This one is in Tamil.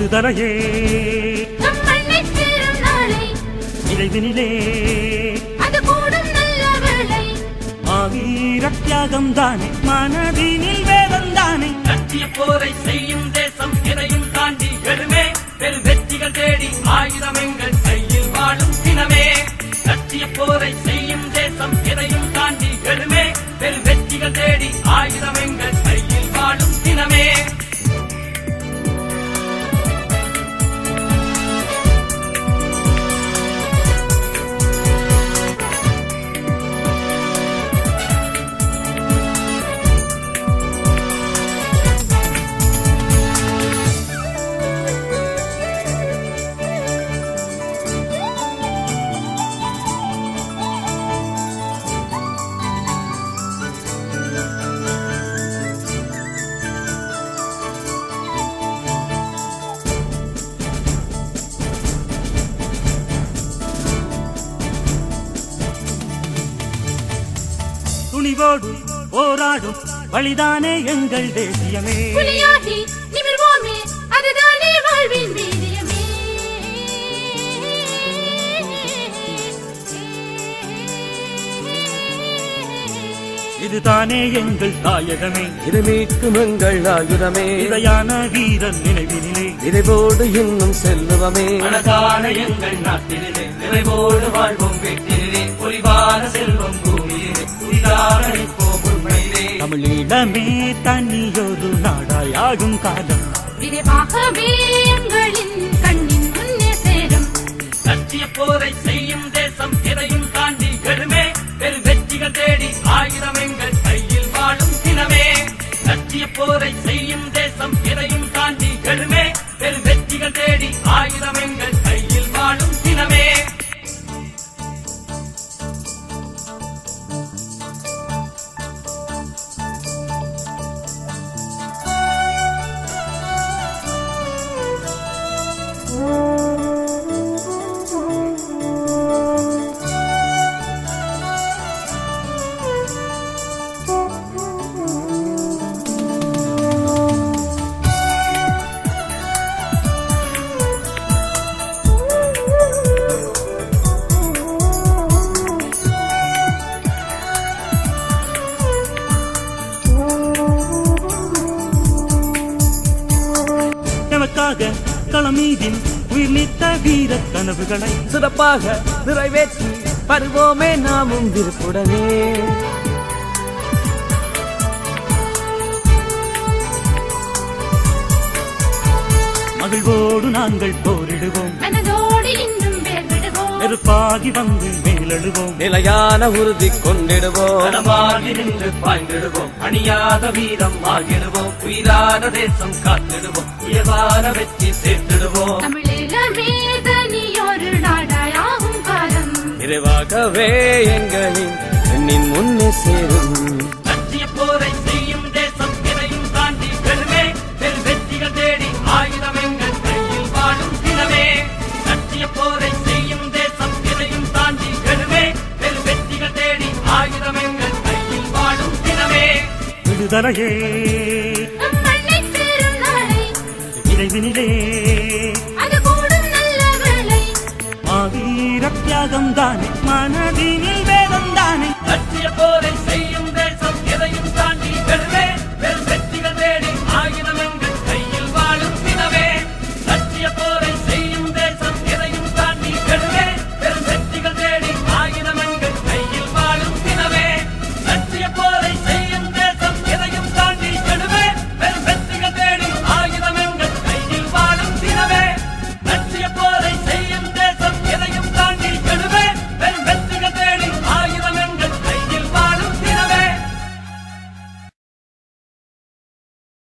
விடுதலையே நம் மண்ணைச் சேரும் நாளை இறைவினிலே அது கூடும் நல்ல வேளை ஆவீர தியாகம் தானே மனதினில் வேதம் தானே லட்சிய போரை செய்யும் தேசம் எதையும் தாண்டி எழுமே பெரு வெற்றிகள் தேடி ஆயுதம் எங்கள் கையில் வாழும் தினமே லட்சிய போரை செய்யும் தேசம் எதையும் தாண்டி எழுமே பெரு வெற்றிகள் தேடி ஆயுதம் எங்கள் கையில் வாழும் தினமே துணிவோடு போராடும் வழிதானே எங்கள் தேசியமே புலியாகி நிமிர்வோமே அதுதானே வாழ்வின் வீரியமே இதுதானே எங்கள் தாயகமே இது மீட்கும் எங்கள் ஆயுதமே இதையான வீரன் நினைவினிலே நிறைவோடு இன்னும் செல்லுவமே அழகான எங்கள் நாட்டிலே நிறைவோடு வாழ்வோம் வீட்டிலே பொலிவான செல்வம் பூமியிலே புதிதாக நிற்போம் உண்மையிலே தமிழீழமே தனியொரு நாடாயாகும் காலம் விரைவாகவே எங்களின் கண்ணின் முன்னே சேரும் லட்சிய போரை செய்யும் தேசம் எதையும் தாண்டி எழுமே பெரு வெற்றிகள் தேடி ஆயுதம் எங்கள் கையில் வாழும் தினமே லட்சிய போரை செய்யும் தேசம் எதையும் தாண்டி எழுமே பெரு வெற்றிகள் தேடி ஆயுதம் எங்கள் கையில் வாழும் தினமே எமக்காக களமீதில் உயிர் நீத்த வீர கனவுகளை சிறப்பாக நிறைவேற்றி வருவோமே நாமும் விருப்புடனே மகிழ்வோடு நாங்கள் போரிடுவோம் மனதோடு இன்னும் வேர் விடுவோம் நெருப்பாகி வந்து மேலெழுவோம் நிலையான உறுதி கொண்டிடுவோம் களமாகி நின்று பாய்ந்திடுவோம் அணியாத வீரம் ஆகிடுவோம் உயிரான தேசம் காத்திடுவோம் உயர்வான வெற்றி சேர்த்திடுவோம் தமிழீழமே தனியொரு நாடாயாகும் காலம் நிறைவாகவே எங்களின் எண்ணின் முன்னே சேரும் லட்சிய போரை செய்யும் தேசம் எதையும் தாண்டி பெருமே பெரு வெற்றிகள் தேடி ஆயுதம் எங்கள் கையில் வாழும் தினமே லட்சிய போரை செய்யும் தேசம் எதையும் தாண்டி பெருமே பெரு வெற்றிகள் தேடி ஆயுதம் எங்கள் கையில் வாழும் தினமே விடுதலையே நம் மண்ணைச் சேரும் நாளை இறைவினிலே அது கூடும் நல்ல வேளை ஆவீர தியாகம் தானே மனதினில் வேதம் தானே லட்சிய போரை